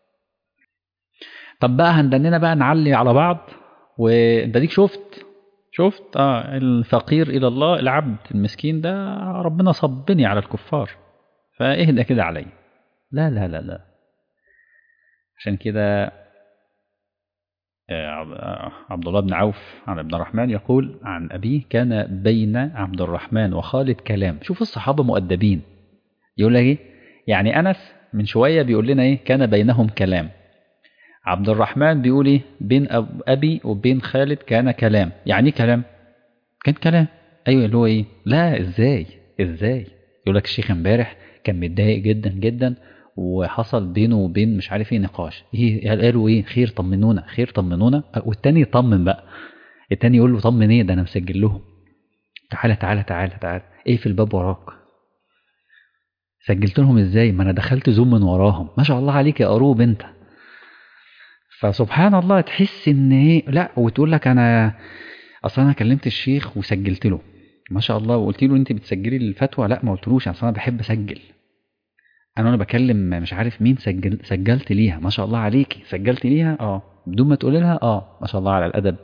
طب بقى هندننا بقى نعلي على بعض وانت ديك شفت شفت اه الفقير الى الله العبد المسكين ده ربنا صبني على الكفار فاهدى كده علي لا لا لا لا عشان كده عبد الله بن عوف عن ابن الرحمن يقول عن أبيه كان بين عبد الرحمن وخالد كلام شوف الصحابة مؤدبين يقول لك ايه يعني أنس من شوية بيقول لنا ايه كان بينهم كلام عبد الرحمن بيقول ايه بين ابي وبين خالد كان كلام يعني ايه كلام كان كلام ايوه اللي هو ايه لا ازاي ازاي يقول لك الشيخ امبارح كان متضايق جدا جدا وحصل بينه وبين مش عارف ايه نقاش ايه قالوا ايه خير طمنونا خير طمنونا والتاني يطمن بقى التاني يقول له طمن ايه ده انا مسجل لهم تعالى تعالى تعالى تعالى ايه في الباب وراك سجلت لهم ازاي ما انا دخلت زوم من وراهم ما شاء الله عليك يا قروب انت فسبحان الله تحس ان ايه لا وتقول لك انا اصلا انا كلمت الشيخ وسجلت له ما شاء الله وقلت له انت بتسجلي الفتوى لا ما قلتلوش اصلا انا بحب اسجل انا وانا بكلم مش عارف مين سجل سجلت ليها ما شاء الله عليكي سجلت ليها اه بدون ما تقولي لها اه ما شاء الله على الادب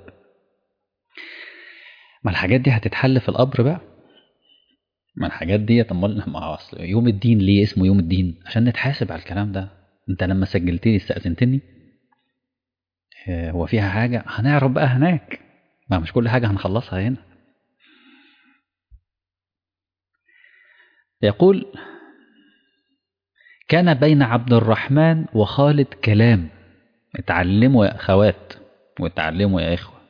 ما الحاجات دي هتتحل في القبر بقى ما الحاجات دي امال ما اصل يوم الدين ليه اسمه يوم الدين عشان نتحاسب على الكلام ده انت لما سجلت لي استأذنتني هو فيها حاجة هنعرف بقى هناك ما مش كل حاجة هنخلصها هنا يقول كان بين عبد الرحمن وخالد كلام اتعلموا يا أخوات واتعلموا يا إخوة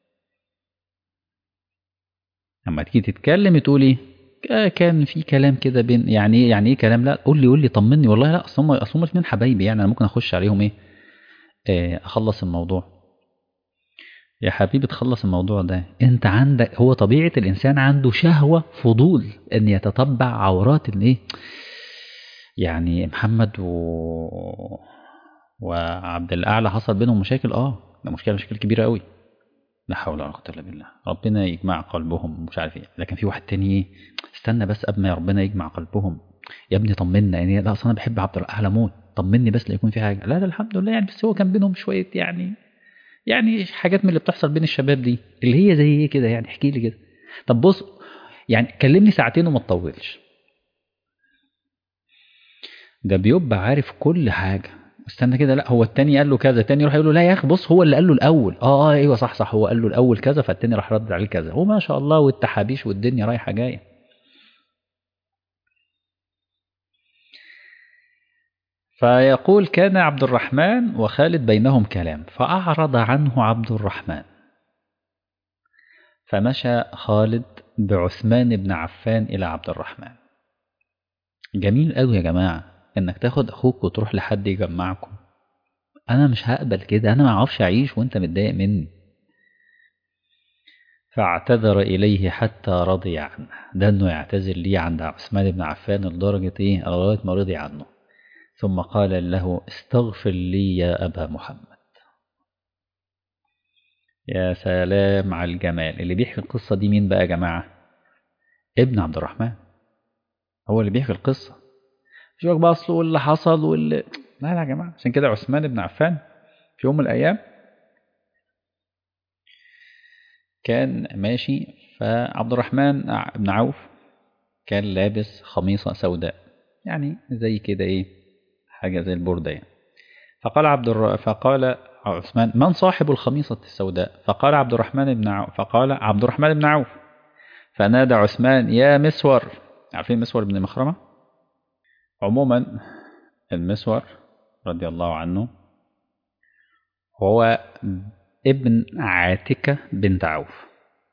لما تيجي تتكلم تقولي كان في كلام كده بين يعني ايه يعني ايه كلام لا قول لي قول لي طمني والله لا اصل هم اصل هم الاثنين حبايبي يعني انا ممكن اخش عليهم ايه اخلص الموضوع يا حبيبي تخلص الموضوع ده انت عندك هو طبيعة الانسان عنده شهوة فضول ان يتتبع عورات الايه يعني محمد و... وعبد الاعلى حصل بينهم مشاكل اه ده مشكله مشاكل كبيره قوي لا حول ولا قوه الا بالله ربنا يجمع قلبهم مش عارف ايه لكن في واحد تاني ايه استنى بس قبل ما ربنا يجمع قلبهم يا ابني طمنا يعني لا اصل انا بحب عبد الاعلى موت طمني بس لا يكون في حاجه لا لا الحمد لله يعني بس هو كان بينهم شويه يعني يعني حاجات من اللي بتحصل بين الشباب دي اللي هي زي ايه كده يعني احكي لي كده طب بص يعني كلمني ساعتين وما تطولش ده بيبقى عارف كل حاجه استنى كده لا هو التاني قال له كذا التاني يروح يقول له لا يا اخي بص هو اللي قال له الاول اه اه ايوه صح صح هو قال له الاول كذا فالتاني راح رد عليه كذا وما شاء الله والتحابيش والدنيا رايحه جايه فيقول كان عبد الرحمن وخالد بينهم كلام فأعرض عنه عبد الرحمن فمشى خالد بعثمان بن عفان إلى عبد الرحمن جميل قوي يا جماعة إنك تاخد أخوك وتروح لحد يجمعكم أنا مش هقبل كده أنا ما أعرفش أعيش وأنت متضايق مني فاعتذر إليه حتى رضي عنه ده إنه يعتذر ليه عند عثمان بن عفان لدرجة إيه لغاية ما رضي عنه ثم قال له استغفر لي يا أبا محمد يا سلام على الجمال اللي بيحكي القصة دي مين بقى يا جماعة ابن عبد الرحمن هو اللي بيحكي القصة شوفك بقى أصله واللي حصل واللي لا لا يا جماعة عشان كده عثمان بن عفان في يوم من الأيام كان ماشي فعبد الرحمن بن عوف كان لابس خميصة سوداء يعني زي كده ايه حاجة زي البردة يعني فقال عبد الر... فقال عثمان من صاحب الخميصة السوداء فقال عبد الرحمن بن عوف فقال عبد الرحمن بن عوف فنادى عثمان يا مسور عارفين مسور بن مخرمة عموما المسور رضي الله عنه هو ابن عاتكة بنت عوف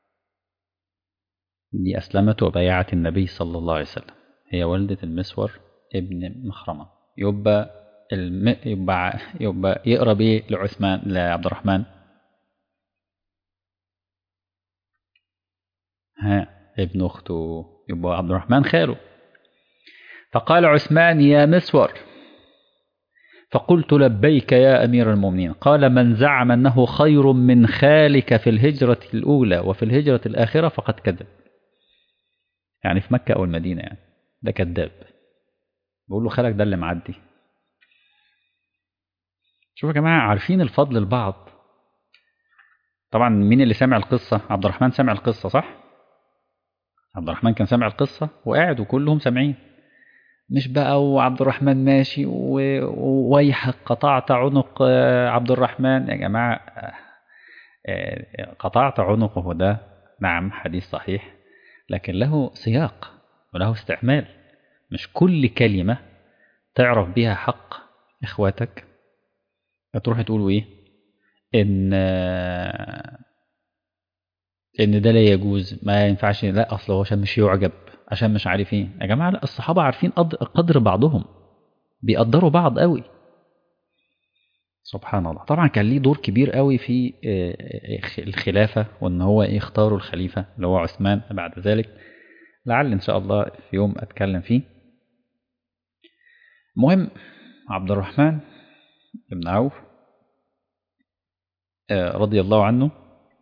دي أسلمت وبايعت النبي صلى الله عليه وسلم هي والدة المسور ابن مخرمة يبقى الم... يبقى يبقى يقرا بيه لعثمان لعبد الرحمن ها ابن اخته يبقى عبد الرحمن خاله فقال عثمان يا مسور فقلت لبيك يا امير المؤمنين قال من زعم انه خير من خالك في الهجره الاولى وفي الهجره الاخره فقد كذب يعني في مكه او المدينه يعني ده كذاب بقول له خالك ده اللي معدي شوفوا يا جماعة عارفين الفضل البعض طبعا مين اللي سمع القصة عبد الرحمن سمع القصة صح عبد الرحمن كان سمع القصة وقاعد وكلهم سامعين مش بقى وعبد الرحمن ماشي وويحك قطعت عنق عبد الرحمن يا جماعة قطعت عنقه ده نعم حديث صحيح لكن له سياق وله استعمال مش كل كلمة تعرف بها حق إخواتك هتروح تقولوا ايه ان ان ده لا يجوز ما ينفعش لا اصل هو عشان مش يعجب عشان مش عارف ايه يا جماعه لا الصحابه عارفين قدر بعضهم بيقدروا بعض قوي سبحان الله طبعا كان ليه دور كبير قوي في الخلافه وان هو يختاروا الخليفه اللي هو عثمان بعد ذلك لعل ان شاء الله في يوم اتكلم فيه المهم عبد الرحمن بن عوف رضي الله عنه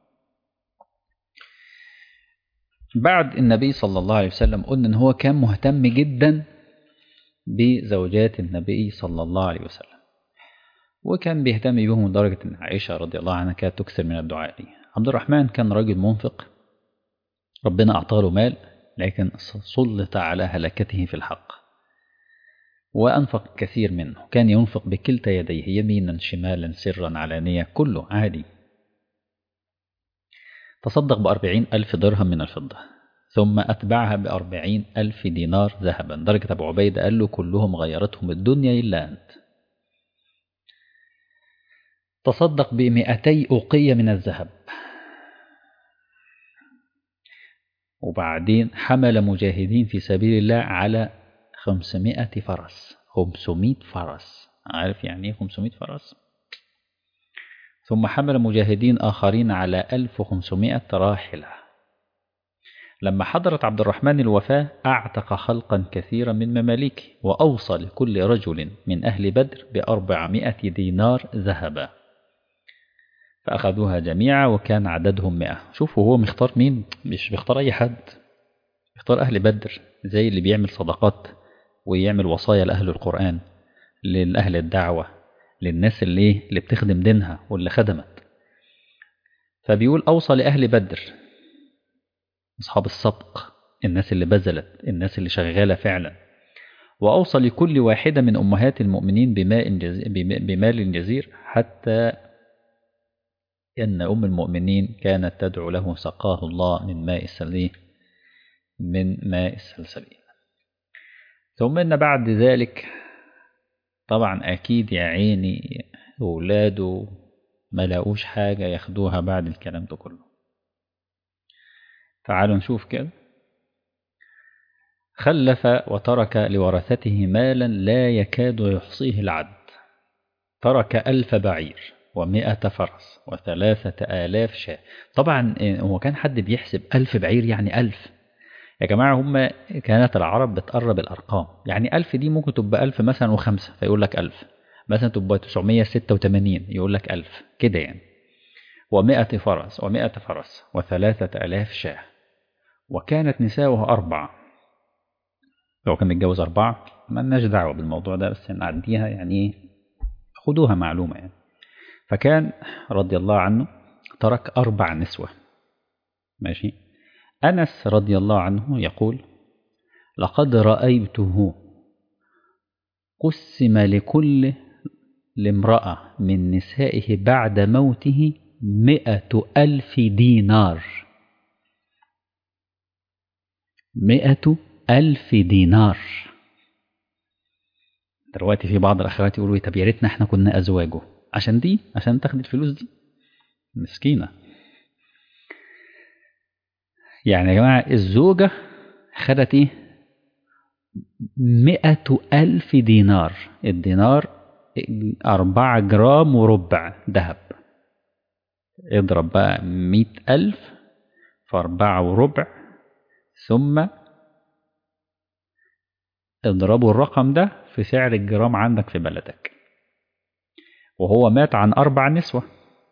بعد النبي صلى الله عليه وسلم قلنا ان هو كان مهتم جدا بزوجات النبي صلى الله عليه وسلم وكان بيهتم بهم لدرجة ان عائشة رضي الله عنها كانت تكثر من الدعاء ليه عبد الرحمن كان راجل منفق ربنا أعطاه له مال لكن سلط على هلكته في الحق وأنفق كثير منه كان ينفق بكلتا يديه يمينا شمالا سرا علانية كله عادي تصدق بأربعين ألف درهم من الفضة ثم أتبعها بأربعين ألف دينار ذهبا درجة أبو عبيدة قال له كلهم غيرتهم الدنيا إلا أنت تصدق بمئتي أوقية من الذهب وبعدين حمل مجاهدين في سبيل الله على 500 فرس 500 فرس عارف يعني ايه 500 فرس ثم حمل مجاهدين آخرين على 1500 راحلة لما حضرت عبد الرحمن الوفاة أعتق خلقا كثيرا من مماليكه وأوصى لكل رجل من أهل بدر بأربعمائة دينار ذهبا فأخذوها جميعا وكان عددهم مئة شوفوا هو مختار مين مش بيختار أي حد بيختار أهل بدر زي اللي بيعمل صدقات ويعمل وصايا لأهل القرآن لأهل الدعوة للناس اللي اللي بتخدم دينها واللي خدمت فبيقول أوصى لأهل بدر أصحاب السبق الناس اللي بذلت الناس اللي شغالة فعلا وأوصى لكل واحدة من أمهات المؤمنين بماء جزير بمال جزير حتى أن أم المؤمنين كانت تدعو له سقاه الله من ماء السلسبيل من ماء السلسبيل ثم إن بعد ذلك طبعا أكيد يا عيني أولاده ما لاقوش حاجة ياخدوها بعد الكلام ده كله تعالوا نشوف كده خلف وترك لورثته مالا لا يكاد يحصيه العد ترك ألف بعير ومائة فرس وثلاثة آلاف شاة طبعا هو كان حد بيحسب ألف بعير يعني ألف يا جماعة هم كانت العرب بتقرب الأرقام يعني ألف دي ممكن تبقى ألف مثلا وخمسة فيقول لك ألف مثلا تبقى 986 يقول لك ألف كده يعني ومائة فرس ومائة فرس وثلاثة آلاف شاه وكانت نساؤه أربعة لو كان متجوز أربعة ما لناش دعوة بالموضوع ده بس نعديها يعني إيه خدوها معلومة يعني فكان رضي الله عنه ترك أربع نسوة ماشي أنس رضي الله عنه يقول لقد رأيته قسم لكل لامرأة من نسائه بعد موته مئة ألف دينار مئة ألف دينار دلوقتي في بعض الأخوات يقولوا طب يا ريتنا احنا كنا أزواجه عشان دي عشان تاخد الفلوس دي مسكينة يعني يا جماعة الزوجة خدت ايه مئة ألف دينار الدينار أربعة جرام وربع ذهب اضرب بقى مئة ألف في أربعة وربع ثم اضربوا الرقم ده في سعر الجرام عندك في بلدك وهو مات عن أربع نسوة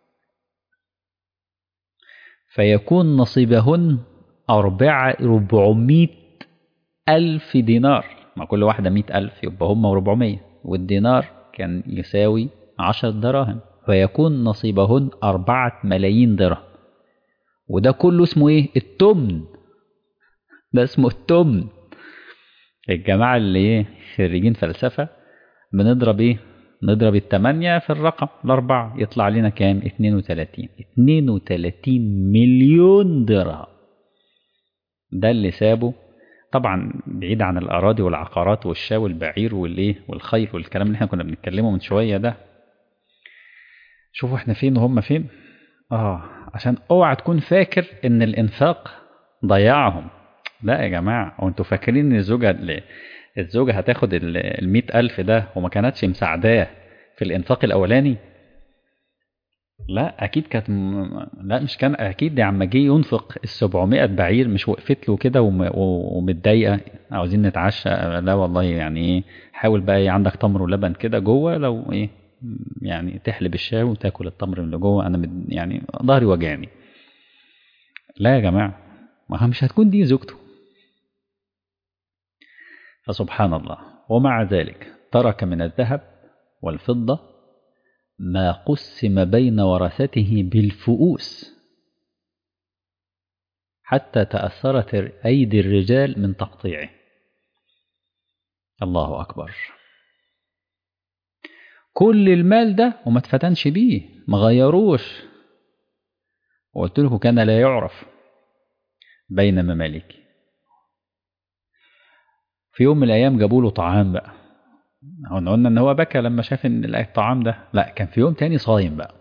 فيكون نصيبهن أربعة ربعمية ألف دينار ما كل واحدة مئة ألف يبقى هم وربعمية والدينار كان يساوي عشر دراهم فيكون نصيبهن أربعة ملايين درهم وده كله اسمه ايه التمن ده اسمه التمن الجماعة اللي ايه خريجين فلسفة بنضرب ايه نضرب التمانية في الرقم الأربعة يطلع لنا كام 32 32 مليون درهم ده اللي سابه طبعا بعيد عن الأراضي والعقارات والشاة والبعير والإيه والخيل والكلام اللي احنا كنا بنتكلمه من شوية ده شوفوا احنا فين وهم فين اه عشان اوعى تكون فاكر ان الانفاق ضيعهم لا يا جماعة هو انتوا فاكرين ان الزوجة اللي الزوجة هتاخد المئة ألف ده وما كانتش مساعداه في الإنفاق الأولاني لا أكيد كانت م... لا مش كان أكيد عم جه ينفق السبعمائة بعير مش وقفت له كده وم... ومتضايقة عاوزين نتعشى لا والله يعني إيه حاول بقى إيه عندك تمر ولبن كده جوه لو إيه يعني تحلب الشاي وتاكل التمر اللي جوه أنا مد... يعني ظهري وجعني لا يا جماعة ما مش هتكون دي زوجته فسبحان الله ومع ذلك ترك من الذهب والفضة ما قسم بين ورثته بالفؤوس حتى تأثرت أيدي الرجال من تقطيعه الله أكبر كل المال ده وما اتفتنش بيه ما غيروش وقلت له كان لا يعرف بين مماليكي في يوم من الايام جابوا له طعام بقى قلنا ان هو بكى لما شاف ان الطعام ده لا كان في يوم تاني صايم بقى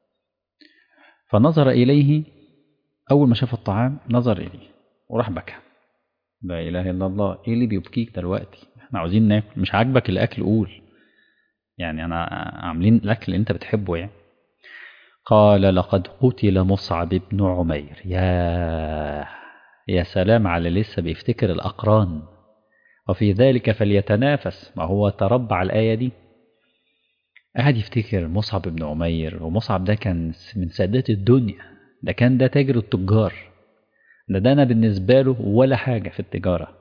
فنظر اليه اول ما شاف الطعام نظر اليه وراح بكى لا اله الا الله ايه اللي بيبكيك دلوقتي احنا عاوزين ناكل مش عاجبك الاكل قول يعني انا عاملين الاكل اللي انت بتحبه يعني قال لقد قتل مصعب بن عمير يا يا سلام على لسه بيفتكر الاقران وفي ذلك فليتنافس ما هو تربى على الآية دي قاعد يفتكر مصعب بن عمير ومصعب ده كان من سادات الدنيا ده كان ده تاجر التجار ده ده أنا بالنسبة له ولا حاجة في التجارة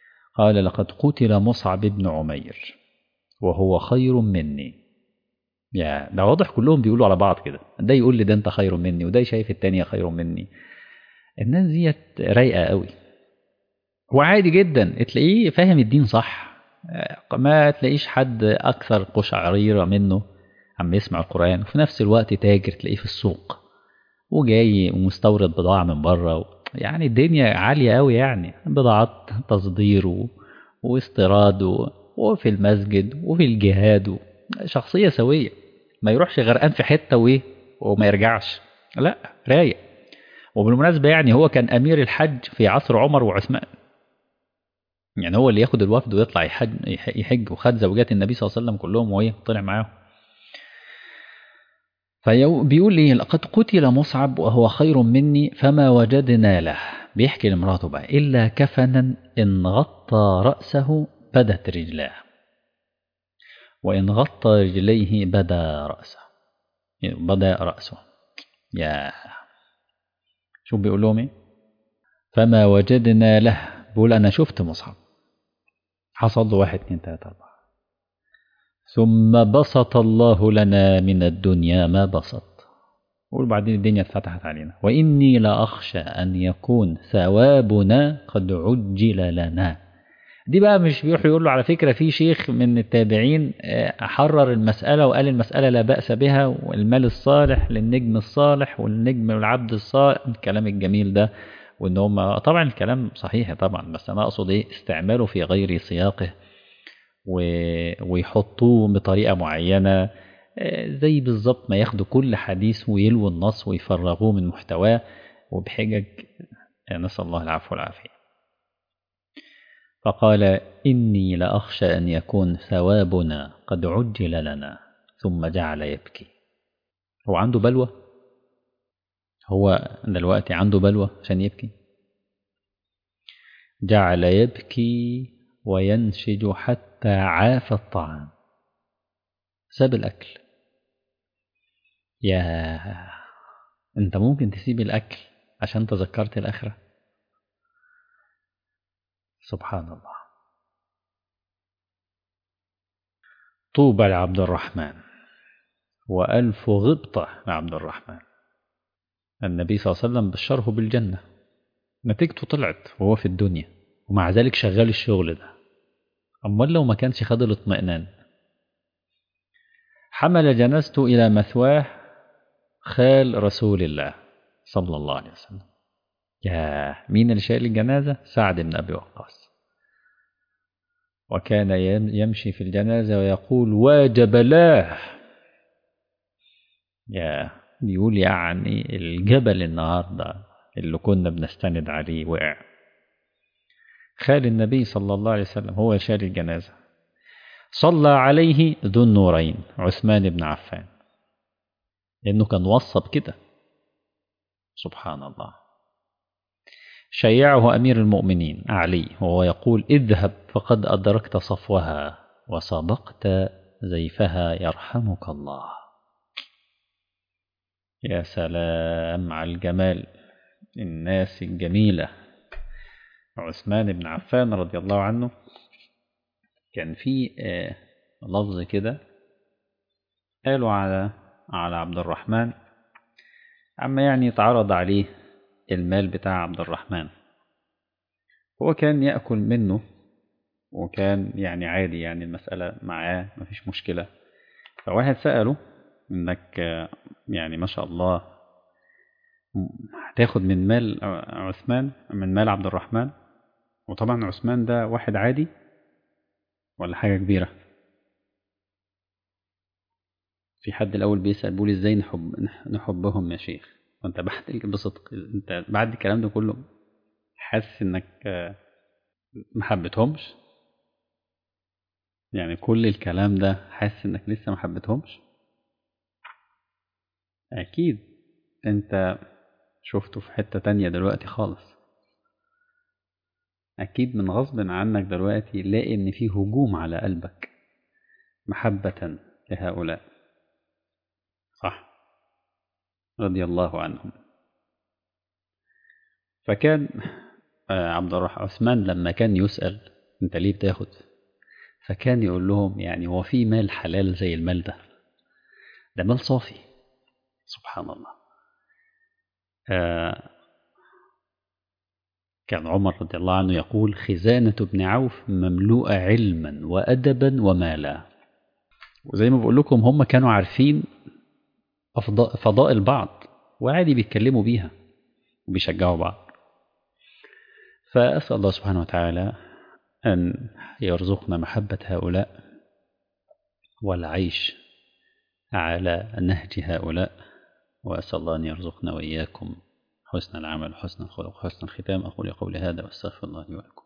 قال لقد قتل مصعب بن عمير وهو خير مني يا ده واضح كلهم بيقولوا على بعض كده ده يقول لي ده انت خير مني وده شايف التانية خير مني الناس ديت رايقة قوي وعادي جدا تلاقيه فاهم الدين صح ما تلاقيش حد أكثر قشعريرة منه عم يسمع القرآن وفي نفس الوقت تاجر تلاقيه في السوق وجاي ومستورد بضاعة من بره يعني الدنيا عالية قوي يعني بضاعات تصدير و... واستيراد و... وفي المسجد وفي الجهاد و... شخصية سوية ما يروحش غرقان في حتة وإيه وما يرجعش لا رايق وبالمناسبة يعني هو كان أمير الحج في عصر عمر وعثمان يعني هو اللي ياخد الوفد ويطلع يحج, يحج وخد زوجات النبي صلى الله عليه وسلم كلهم وهي طلع معاهم فبيقول لي لقد قتل مصعب وهو خير مني فما وجدنا له بيحكي لمراته بقى إلا كفنا إن غطى رأسه بدت رجلاه وإن غطى رجليه بدا رأسه بدا رأسه يا شو بيقول لهم ايه فما وجدنا له بيقول أنا شفت مصعب حصل له واحد اتنين تلاتة أربعة ثم بسط الله لنا من الدنيا ما بسط وبعدين الدنيا اتفتحت علينا وإني لأخشى أن يكون ثوابنا قد عجل لنا دي بقى مش بيروح يقول له على فكرة في شيخ من التابعين حرر المسألة وقال المسألة لا بأس بها والمال الصالح للنجم الصالح والنجم والعبد الصالح الكلام الجميل ده وان هم طبعا الكلام صحيح طبعا بس انا اقصد ايه استعماله في غير سياقه و... ويحطوه بطريقة معينة زي بالظبط ما ياخدوا كل حديث ويلووا النص ويفرغوه من محتواه وبحجج نسأل الله العفو والعافية فقال إني لأخشى أن يكون ثوابنا قد عجل لنا ثم جعل يبكي هو عنده بلوى هو دلوقتي عنده بلوى عشان يبكي جعل يبكي وينشج حتى عاف الطعام ساب الأكل يا أنت ممكن تسيب الأكل عشان تذكرت الآخرة سبحان الله طوبى لعبد الرحمن وألف غبطة لعبد الرحمن النبي صلى الله عليه وسلم بشره بالجنة نتيجته طلعت وهو في الدنيا ومع ذلك شغال الشغل ده أمال لو ما كانش خد الاطمئنان حمل جنازته إلى مثواه خال رسول الله صلى الله عليه وسلم يا مين اللي شايل الجنازة سعد بن أبي وقاص وكان يمشي في الجنازة ويقول واجبلاه يا بيقول يعني الجبل النهاردة اللي كنا بنستند عليه وقع خال النبي صلى الله عليه وسلم هو شال الجنازة صلى عليه ذو النورين عثمان بن عفان لأنه كان وصى بكده سبحان الله شيعه أمير المؤمنين علي وهو يقول اذهب فقد أدركت صفوها وسبقت زيفها يرحمك الله يا سلام على الجمال الناس الجميلة عثمان بن عفان رضي الله عنه كان في لفظ كده قالوا على على عبد الرحمن عما يعني يتعرض عليه المال بتاع عبد الرحمن هو كان يأكل منه وكان يعني عادي يعني المسألة معاه مفيش مشكلة فواحد سأله انك يعني ما شاء الله هتاخد من مال عثمان من مال عبد الرحمن وطبعا عثمان ده واحد عادي ولا حاجة كبيرة في حد الأول بيسأل بيقول ازاي نحب نحبهم يا شيخ وانت بعد بصدق انت بعد الكلام ده كله حاسس انك ما حبيتهمش يعني كل الكلام ده حاسس انك لسه ما حبيتهمش اكيد انت شفته في حتة تانية دلوقتي خالص اكيد من غصب عنك دلوقتي لاقي ان في هجوم على قلبك محبة لهؤلاء صح رضي الله عنهم فكان عبد الرحمن عثمان لما كان يسأل انت ليه بتاخد فكان يقول لهم يعني هو في مال حلال زي المال ده ده مال صافي سبحان الله آه كان عمر رضي الله عنه يقول خزانة ابن عوف مملوءة علما وأدبا ومالا وزي ما بقول لكم هم كانوا عارفين فضائل بعض وعادي بيتكلموا بيها وبيشجعوا بعض فأسأل الله سبحانه وتعالى أن يرزقنا محبة هؤلاء والعيش على نهج هؤلاء وأسأل الله أن يرزقنا وإياكم حسن العمل حسن الخلق حسن الختام أقول قولي هذا واستغفر الله لي ولكم